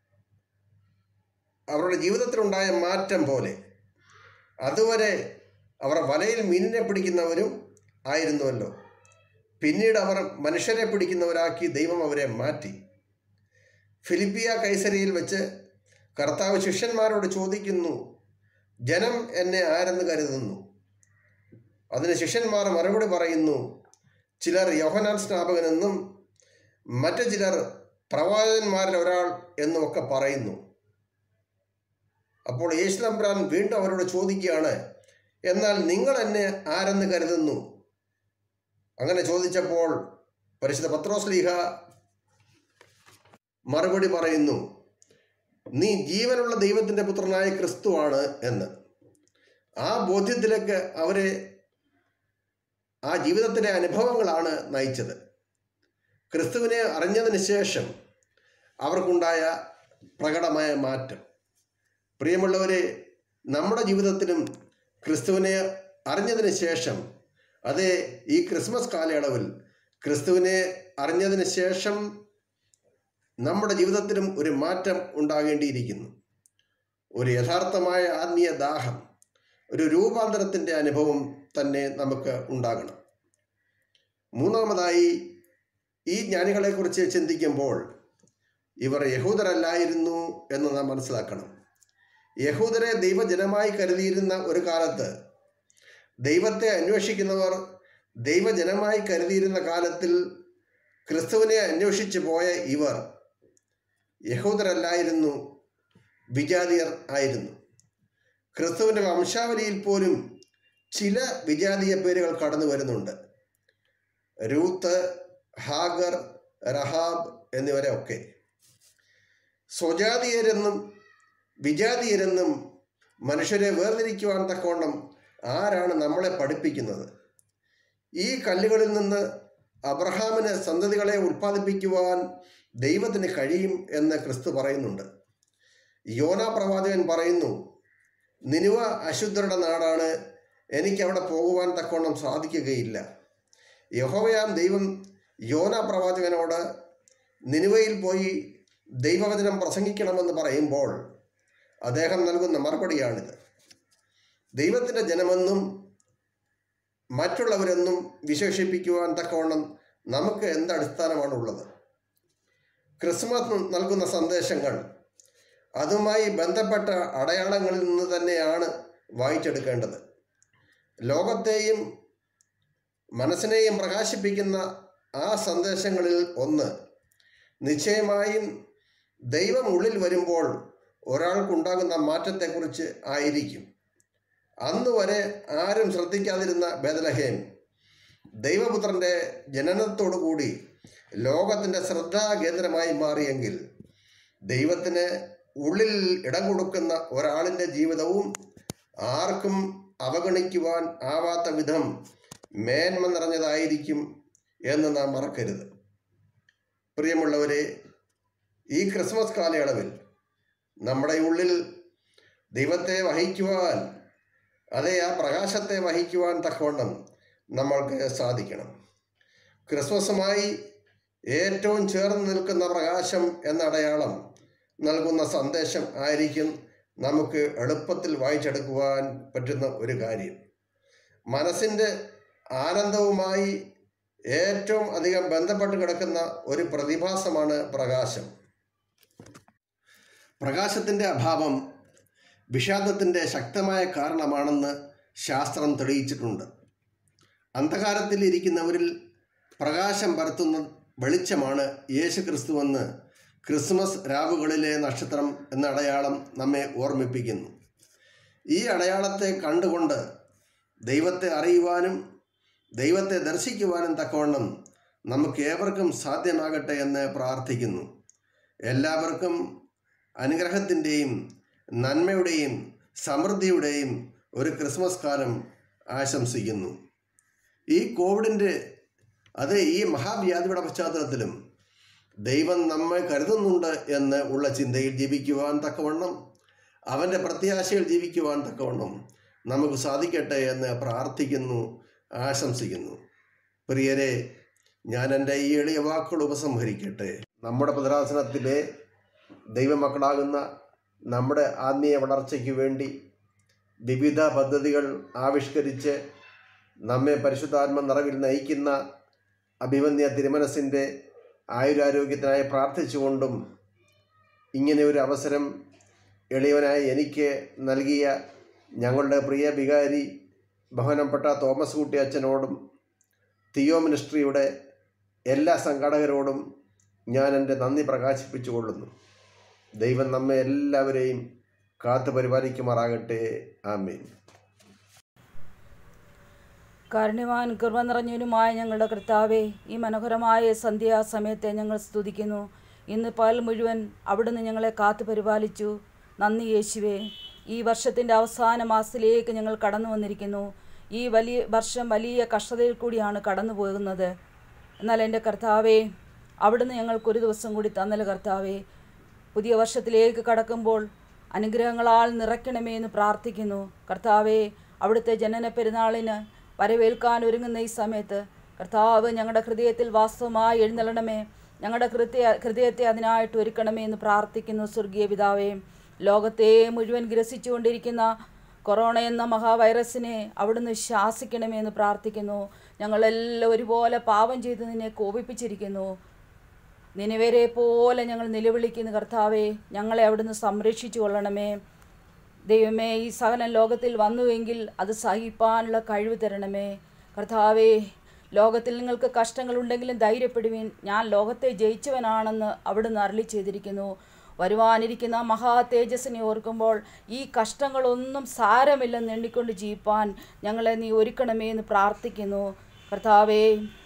അവരുടെ ജീവിതത്തിലുണ്ടായ മാറ്റം പോലെ അതുവരെ അവർ വലയിൽ മീനിനെ പിടിക്കുന്നവരും ആയിരുന്നുവല്ലോ പിന്നീട് അവർ മനുഷ്യരെ പിടിക്കുന്നവരാക്കി ദൈവം അവരെ മാറ്റി ഫിലിപ്പിയ കൈസരിയിൽ വെച്ച് കർത്താവ് ശിഷ്യന്മാരോട് ചോദിക്കുന്നു ജനം എന്നെ ആരെന്ന് കരുതുന്നു അതിന് ശിഷ്യന്മാർ മറുപടി പറയുന്നു ചിലർ യോഹനാൻ സ്നാപകനെന്നും മറ്റു ചിലർ പ്രവാചകന്മാരിൽ ഒരാൾ എന്നുമൊക്കെ പറയുന്നു അപ്പോൾ യേശു തമ്പുരാൻ വീണ്ടും അവരോട് ചോദിക്കുകയാണ് എന്നാൽ നിങ്ങൾ എന്നെ ആരെന്ന് കരുതുന്നു അങ്ങനെ ചോദിച്ചപ്പോൾ പരിശുദ്ധ പത്രോസ്ലീഹ മറുപടി പറയുന്നു നീ ജീവനുള്ള ദൈവത്തിൻ്റെ പുത്രനായ ക്രിസ്തുവാണ് എന്ന് ആ ബോധ്യത്തിലേക്ക് അവരെ ആ ജീവിതത്തിലെ അനുഭവങ്ങളാണ് നയിച്ചത് ക്രിസ്തുവിനെ അറിഞ്ഞതിന് ശേഷം അവർക്കുണ്ടായ പ്രകടമായ മാറ്റം പ്രിയമുള്ളവരെ നമ്മുടെ ജീവിതത്തിലും ക്രിസ്തുവിനെ അറിഞ്ഞതിന് ശേഷം അതേ ഈ ക്രിസ്മസ് കാലയളവിൽ ക്രിസ്തുവിനെ അറിഞ്ഞതിന് ശേഷം നമ്മുടെ ജീവിതത്തിലും ഒരു മാറ്റം ഉണ്ടാകേണ്ടിയിരിക്കുന്നു ഒരു യഥാർത്ഥമായ ആത്മീയ ദാഹം ഒരു രൂപാന്തരത്തിൻ്റെ അനുഭവം തന്നെ നമുക്ക് ഉണ്ടാകണം മൂന്നാമതായി ഈ ജ്ഞാനികളെക്കുറിച്ച് ചിന്തിക്കുമ്പോൾ ഇവർ യഹൂദരല്ലായിരുന്നു എന്ന് നാം മനസ്സിലാക്കണം യഹൂദരെ ദൈവജനമായി കരുതിയിരുന്ന ഒരു കാലത്ത് ദൈവത്തെ അന്വേഷിക്കുന്നവർ ദൈവജനമായി കരുതിയിരുന്ന കാലത്തിൽ ക്രിസ്തുവിനെ അന്വേഷിച്ചു പോയ ഇവർ യഹൂദരല്ലായിരുന്നു വിജാതിയർ ആയിരുന്നു ക്രിസ്തുവിൻ്റെ വംശാവലിയിൽ പോലും ചില വിജാതീയ പേരുകൾ കടന്നു വരുന്നുണ്ട് രൂത്ത് ഹാഗർ റഹാബ് എന്നിവരെ ഒക്കെ സ്വജാതീയരെന്നും വിജാതീയരെന്നും മനുഷ്യരെ വേർതിരിക്കുവാൻ തക്കവണ്ണം ആരാണ് നമ്മളെ പഠിപ്പിക്കുന്നത് ഈ കല്ലുകളിൽ നിന്ന് അബ്രഹാമിന് സന്തതികളെ ഉൽപ്പാദിപ്പിക്കുവാൻ ദൈവത്തിന് കഴിയും എന്ന് ക്രിസ്തു പറയുന്നുണ്ട് യോന പ്രവാചകൻ പറയുന്നു നിനുവ അശുദ്ധരുടെ നാടാണ് എനിക്ക് അവിടെ പോകുവാൻ തക്കവണ്ണം സാധിക്കുകയില്ല യഹോവയാം ദൈവം യോന പ്രവാചകനോട് നിനുവയിൽ പോയി ദൈവവചനം പ്രസംഗിക്കണമെന്ന് പറയുമ്പോൾ അദ്ദേഹം നൽകുന്ന മറുപടിയാണിത് ദൈവത്തിൻ്റെ ജനമെന്നും മറ്റുള്ളവരെന്നും വിശേഷിപ്പിക്കുവാൻ തക്കവണ്ണം നമുക്ക് എന്ത് അടിസ്ഥാനമാണുള്ളത് ക്രിസ്മസ് നൽകുന്ന സന്ദേശങ്ങൾ അതുമായി ബന്ധപ്പെട്ട അടയാളങ്ങളിൽ നിന്ന് തന്നെയാണ് വായിച്ചെടുക്കേണ്ടത് ലോകത്തെയും മനസ്സിനെയും പ്രകാശിപ്പിക്കുന്ന ആ സന്ദേശങ്ങളിൽ ഒന്ന് നിശ്ചയമായും ദൈവം ഉള്ളിൽ വരുമ്പോൾ ഒരാൾക്കുണ്ടാകുന്ന മാറ്റത്തെക്കുറിച്ച് ആയിരിക്കും അന്ന് വരെ ആരും ശ്രദ്ധിക്കാതിരുന്ന ബേദലഹേം ദൈവപുത്രൻ്റെ ജനനത്തോടു കൂടി ലോകത്തിൻ്റെ ശ്രദ്ധാകേന്ദ്രമായി മാറിയെങ്കിൽ ദൈവത്തിന് ഉള്ളിൽ ഇടം കൊടുക്കുന്ന ഒരാളിൻ്റെ ജീവിതവും ആർക്കും അവഗണിക്കുവാൻ ആവാത്ത വിധം മേന്മ നിറഞ്ഞതായിരിക്കും എന്ന് നാം മറക്കരുത് പ്രിയമുള്ളവരെ ഈ ക്രിസ്മസ് കാലയളവിൽ നമ്മുടെ ഉള്ളിൽ ദൈവത്തെ വഹിക്കുവാൻ അതേ ആ പ്രകാശത്തെ വഹിക്കുവാൻ തക്കവണ്ണം നമ്മൾക്ക് സാധിക്കണം ക്രിസ്മസുമായി ഏറ്റവും ചേർന്ന് നിൽക്കുന്ന പ്രകാശം എന്ന അടയാളം നൽകുന്ന സന്ദേശം ആയിരിക്കും നമുക്ക് എളുപ്പത്തിൽ വായിച്ചെടുക്കുവാൻ പറ്റുന്ന ഒരു കാര്യം മനസ്സിൻ്റെ ആനന്ദവുമായി ഏറ്റവും അധികം ബന്ധപ്പെട്ട് കിടക്കുന്ന ഒരു പ്രതിഭാസമാണ് പ്രകാശം പ്രകാശത്തിൻ്റെ അഭാവം വിഷാദത്തിൻ്റെ ശക്തമായ കാരണമാണെന്ന് ശാസ്ത്രം തെളിയിച്ചിട്ടുണ്ട് അന്ധകാരത്തിൽ ഇരിക്കുന്നവരിൽ പ്രകാശം പരത്തുന്ന വെളിച്ചമാണ് യേശു ക്രിസ്തുവെന്ന് ക്രിസ്മസ് രാവുകളിലെ നക്ഷത്രം എന്ന അടയാളം നമ്മെ ഓർമ്മിപ്പിക്കുന്നു ഈ അടയാളത്തെ കണ്ടുകൊണ്ട് ദൈവത്തെ അറിയുവാനും ദൈവത്തെ ദർശിക്കുവാനും തക്കവണ്ണം നമുക്ക് ഏവർക്കും സാധ്യമാകട്ടെ എന്ന് പ്രാർത്ഥിക്കുന്നു എല്ലാവർക്കും അനുഗ്രഹത്തിൻ്റെയും നന്മയുടെയും സമൃദ്ധിയുടെയും ഒരു ക്രിസ്മസ് കാലം ആശംസിക്കുന്നു ഈ കോവിഡിൻ്റെ അത് ഈ മഹാവ്യാധിയുടെ പശ്ചാത്തലത്തിലും ദൈവം നമ്മെ കരുതുന്നുണ്ട് എന്ന് ഉള്ള ചിന്തയിൽ ജീവിക്കുവാൻ തക്കവണ്ണം അവൻ്റെ പ്രത്യാശയിൽ ജീവിക്കുവാൻ തക്കവണ്ണം നമുക്ക് സാധിക്കട്ടെ എന്ന് പ്രാർത്ഥിക്കുന്നു ആശംസിക്കുന്നു പ്രിയരെ ഞാൻ എൻ്റെ ഈ എളിയ വാക്കുകൾ ഉപസംഹരിക്കട്ടെ നമ്മുടെ ഭദ്രാസനത്തിലെ ദൈവമക്കളാകുന്ന നമ്മുടെ ആത്മീയ വളർച്ചയ്ക്ക് വേണ്ടി വിവിധ പദ്ധതികൾ ആവിഷ്കരിച്ച് നമ്മെ പരിശുദ്ധാത്മ നിറവിൽ നയിക്കുന്ന അഭിമന്യ തിരുമനസിൻ്റെ ആയുരാരോഗ്യത്തിനായി പ്രാർത്ഥിച്ചുകൊണ്ടും ഇങ്ങനെ ഒരു അവസരം എളിയവനായ എനിക്ക് നൽകിയ ഞങ്ങളുടെ പ്രിയ വികാരി ബഹുമാനപ്പെട്ട തോമസ് കുട്ടി അച്ഛനോടും തിയോ മിനിസ്ട്രിയുടെ എല്ലാ സംഘാടകരോടും ഞാൻ എൻ്റെ നന്ദി പ്രകാശിപ്പിച്ചു കൊള്ളുന്നു ദൈവം നമ്മെ എല്ലാവരെയും കാത്തു പരിപാലിക്കുമാറാകട്ടെ ആമേൻ കാരുണ്യവാൻ കൃപ നിറഞ്ഞവനുമായ ഞങ്ങളുടെ കർത്താവെ ഈ മനോഹരമായ സന്ധ്യാസമയത്തെ ഞങ്ങൾ സ്തുതിക്കുന്നു ഇന്ന് പകൽ മുഴുവൻ അവിടുന്ന് ഞങ്ങളെ കാത്തു പരിപാലിച്ചു നന്ദി യേശുവേ ഈ വർഷത്തിൻ്റെ അവസാന മാസത്തിലേക്ക് ഞങ്ങൾ കടന്നു വന്നിരിക്കുന്നു ഈ വലിയ വർഷം വലിയ കഷ്ടതയിൽ കൂടിയാണ് കടന്നു പോകുന്നത് എന്നാൽ എൻ്റെ കർത്താവെ അവിടുന്ന് ഞങ്ങൾക്കൊരു ദിവസം കൂടി തന്നല്ല കർത്താവെ പുതിയ വർഷത്തിലേക്ക് കടക്കുമ്പോൾ അനുഗ്രഹങ്ങളാൽ നിറയ്ക്കണമേ എന്ന് പ്രാർത്ഥിക്കുന്നു കർത്താവെ അവിടുത്തെ ജനന പെരുന്നാളിന് വരവേൽക്കാൻ ഒരുങ്ങുന്ന ഈ സമയത്ത് കർത്താവ് ഞങ്ങളുടെ ഹൃദയത്തിൽ വാസ്തവമായി എഴുന്നള്ളണമേ ഞങ്ങളുടെ ഹൃദയ ഹൃദയത്തെ അതിനായിട്ട് ഒരുക്കണമേ എന്ന് പ്രാർത്ഥിക്കുന്നു സ്വർഗീയ പിതാവേ ലോകത്തെ മുഴുവൻ ഗ്രസിച്ചുകൊണ്ടിരിക്കുന്ന കൊറോണ എന്ന മഹാവൈറസിനെ അവിടുന്ന് ശാസിക്കണമേ എന്ന് പ്രാർത്ഥിക്കുന്നു ഞങ്ങളെല്ലാം ഒരുപോലെ പാപം ചെയ്ത് നിന്നെ കോപിപ്പിച്ചിരിക്കുന്നു നിലവരെ പോലെ ഞങ്ങൾ നിലവിളിക്കുന്നു കർത്താവെ ഞങ്ങളെ അവിടുന്ന് സംരക്ഷിച്ചു കൊള്ളണമേ ദൈവമേ ഈ സഹനം ലോകത്തിൽ വന്നുവെങ്കിൽ അത് സഹിപ്പാനുള്ള കഴിവ് തരണമേ കർത്താവേ ലോകത്തിൽ നിങ്ങൾക്ക് കഷ്ടങ്ങളുണ്ടെങ്കിലും ധൈര്യപ്പെടുവീൻ ഞാൻ ലോകത്തെ ജയിച്ചവനാണെന്ന് അവിടുന്ന് അരളി ചെയ്തിരിക്കുന്നു വരുവാനിരിക്കുന്ന മഹാ തേജസ്സിനെ ഓർക്കുമ്പോൾ ഈ കഷ്ടങ്ങളൊന്നും സാരമില്ലെന്ന് എണ്ണിക്കൊണ്ട് ജീവിപ്പാൻ ഞങ്ങളെ നീ ഒരുക്കണമേ എന്ന് പ്രാർത്ഥിക്കുന്നു കർത്താവേ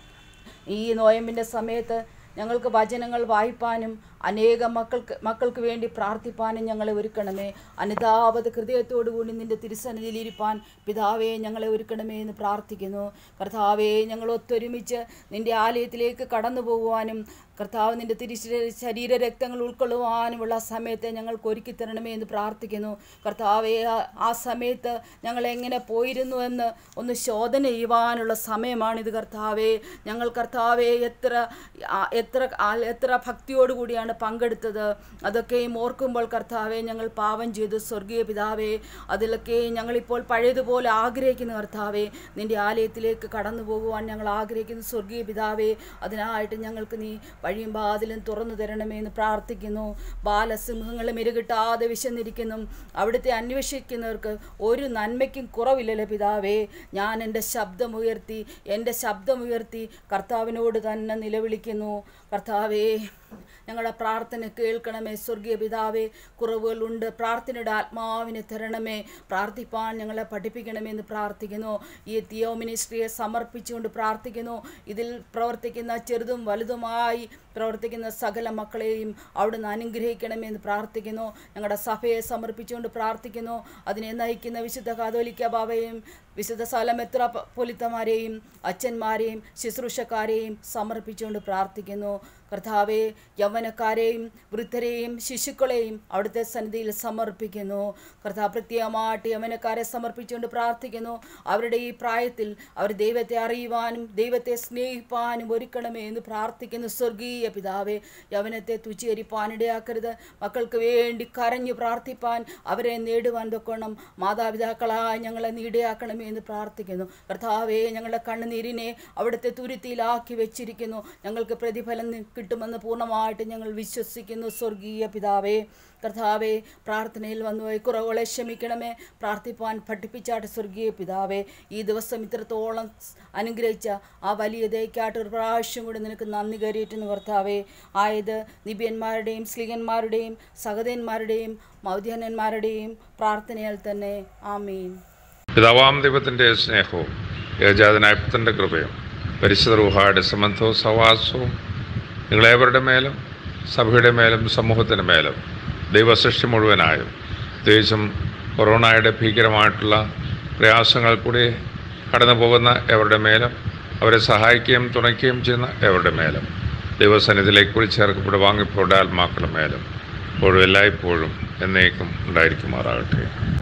ഈ നോയമ്പിൻ്റെ സമയത്ത് ഞങ്ങൾക്ക് വചനങ്ങൾ വായിപ്പാനും അനേകം മക്കൾക്ക് മക്കൾക്ക് വേണ്ടി പ്രാർത്ഥിപ്പാനും ഞങ്ങളെ ഒരുക്കണമേ അനുതാപത ഹൃദയത്തോടുകൂടി നിന്റെ തിരുസന്നിധിയിൽ ഇരിപ്പാൻ പിതാവേ ഞങ്ങളെ ഒരുക്കണമേ എന്ന് പ്രാർത്ഥിക്കുന്നു കർത്താവേ ഞങ്ങൾ ഒത്തൊരുമിച്ച് നിന്റെ ആലയത്തിലേക്ക് കടന്നു പോകുവാനും കർത്താവ് നിന്റെ തിരു ശരീര രക്തങ്ങൾ ഉൾക്കൊള്ളുവാനുമുള്ള സമയത്തെ ഞങ്ങൾക്ക് ഒരുക്കി തരണമേ എന്ന് പ്രാർത്ഥിക്കുന്നു കർത്താവെ ആ- ആ സമയത്ത് ഞങ്ങൾ എങ്ങനെ പോയിരുന്നു എന്ന് ഒന്ന് ശോധന ചെയ്യുവാനുള്ള സമയമാണിത് കർത്താവെ ഞങ്ങൾ കർത്താവെ എത്ര ആ- എത്ര ആ- എത്ര ഭക്തിയോടുകൂടിയാണ് പങ്കെടുത്തത് അതൊക്കെയും ഓർക്കുമ്പോൾ കർത്താവെ ഞങ്ങൾ പാപം ചെയ്തു സ്വർഗീയ പിതാവേ അതിലൊക്കെ ഞങ്ങളിപ്പോൾ പഴയതുപോലെ ആഗ്രഹിക്കുന്നു കർത്താവെ നിന്റെ ആലയത്തിലേക്ക് കടന്നു പോകുവാൻ ഞങ്ങൾ ആഗ്രഹിക്കുന്നു സ്വർഗീയ പിതാവേ അതിനായിട്ട് ഞങ്ങൾക്ക് നീ വഴിയും വാതിലും തുറന്നു തരണമേ എന്ന് പ്രാർത്ഥിക്കുന്നു ബാലസിംഹങ്ങളും ഇരകിട്ടാതെ വിശന്നിരിക്കുന്നു അവിടുത്തെ അന്വേഷിക്കുന്നവർക്ക് ഒരു നന്മയ്ക്കും കുറവില്ലല്ലോ പിതാവേ ഞാൻ എൻ്റെ ശബ്ദമുയർത്തി എൻ്റെ ശബ്ദമുയർത്തി കർത്താവിനോട് തന്നെ നിലവിളിക്കുന്നു കർത്താവേ ഞങ്ങളുടെ പ്രാർത്ഥന കേൾക്കണമേ സ്വർഗീയ പിതാവേ കുറവുകളുണ്ട് പ്രാർത്ഥനയുടെ ആത്മാവിനെ തരണമേ പ്രാർത്ഥിപ്പാൻ ഞങ്ങളെ പഠിപ്പിക്കണമേ എന്ന് പ്രാർത്ഥിക്കുന്നു ഈ തിയോ മിനിസ്ട്രിയെ സമർപ്പിച്ചുകൊണ്ട് പ്രാർത്ഥിക്കുന്നു ഇതിൽ പ്രവർത്തിക്കുന്ന ചെറുതും വലുതുമായി പ്രവർത്തിക്കുന്ന സകല മക്കളെയും അവിടുന്ന് അനുഗ്രഹിക്കണമേ എന്ന് പ്രാർത്ഥിക്കുന്നു ഞങ്ങളുടെ സഭയെ സമർപ്പിച്ചുകൊണ്ട് പ്രാർത്ഥിക്കുന്നു അതിനെ നയിക്കുന്ന വിശുദ്ധ കാതോലിക്ക ബാബയെയും വിശുദ്ധ സ്ഥലമെത്ര പൊലിത്തമാരെയും അച്ഛന്മാരെയും ശുശ്രൂഷക്കാരെയും സമർപ്പിച്ചുകൊണ്ട് പ്രാർത്ഥിക്കുന്നു കർത്താവെ യൗവനക്കാരെയും വൃദ്ധരെയും ശിശുക്കളെയും അവിടുത്തെ സന്നിധിയിൽ സമർപ്പിക്കുന്നു കർത്താവ് പ്രത്യേകമായിട്ട് യൗവനക്കാരെ സമർപ്പിച്ചുകൊണ്ട് പ്രാർത്ഥിക്കുന്നു അവരുടെ ഈ പ്രായത്തിൽ അവർ ദൈവത്തെ അറിയുവാനും ദൈവത്തെ സ്നേഹിപ്പാനും ഒരുക്കണമേ എന്ന് പ്രാർത്ഥിക്കുന്നു സ്വർഗീയ പിതാവെ യവനത്തെ തുച്ഛീകരിപ്പാനിടയാക്കരുത് മക്കൾക്ക് വേണ്ടി കരഞ്ഞു പ്രാർത്ഥിപ്പാൻ അവരെ നേടുവാൻ തൊക്കണം മാതാപിതാക്കളായ ഞങ്ങളെ നീടയാക്കണമേ എന്ന് പ്രാർത്ഥിക്കുന്നു കർത്താവെ ഞങ്ങളുടെ കണ്ണുനീരിനെ അവിടുത്തെ തുരുത്തിയിലാക്കി വെച്ചിരിക്കുന്നു ഞങ്ങൾക്ക് പ്രതിഫലം നി- കിട്ടുമെന്ന് പൂർണ്ണമായിട്ട് ഞങ്ങൾ വിശ്വസിക്കുന്നു സ്വർഗീയ പിതാവേ കർത്താവെ പ്രാർത്ഥനയിൽ വന്നു പോയി കുറവുകളെ ക്ഷമിക്കണമേ പ്രാർത്ഥിപ്പാൻ പഠിപ്പിച്ചാട്ട് സ്വർഗീയ പിതാവേ ഈ ദിവസം ഇത്രത്തോളം സ് അനുഗ്രഹിച്ച ആ വലിയ ദയക്കായിട്ട് ഒരു പ്രാവശ്യം കൂടി നിനക്ക് നന്ദി കയറിയിട്ടുന്നു കർത്താവേ ആയത് നിബിയന്മാരുടെയും സ്ലീഹന്മാരുടെയും സഹതന്മാരുടെയും മൗദ്യന്മാരുടെയും പ്രാർത്ഥനയാൽ തന്നെ ആമീൻ പിതാവാം ദൈവത്തിൻ്റെ സ്നേഹവും ഏജാതനായ പുത്രൻ്റെ കൃപയും പരിശുദ്ധ റൂഹായുടെ സംബന്ധവും സഹവാസവും നിങ്ങളേവരുടെ മേലും സഭയുടെ മേലും സമൂഹത്തിൻ്റെ മേലും ദൈവസൃഷ്ടി മുഴുവനായും പ്രത്യേകിച്ചും കൊറോണയുടെ ഭീകരമായിട്ടുള്ള പ്രയാസങ്ങൾ കൂടി കടന്നു പോകുന്ന എവരുടെ മേലും അവരെ സഹായിക്കുകയും തുണയ്ക്കുകയും ചെയ്യുന്ന എവരുടെ മേലും ദൈവസന്നിധിയിലേക്ക് കൂടി ചേർക്കപ്പെട്ട് വാങ്ങിപ്പോടെ ആത്മാക്കളുടെ മേലും ഇപ്പോഴും എല്ലായ്പ്പോഴും എന്നേക്കും ഉണ്ടായിരിക്കുമാറാകട്ടെ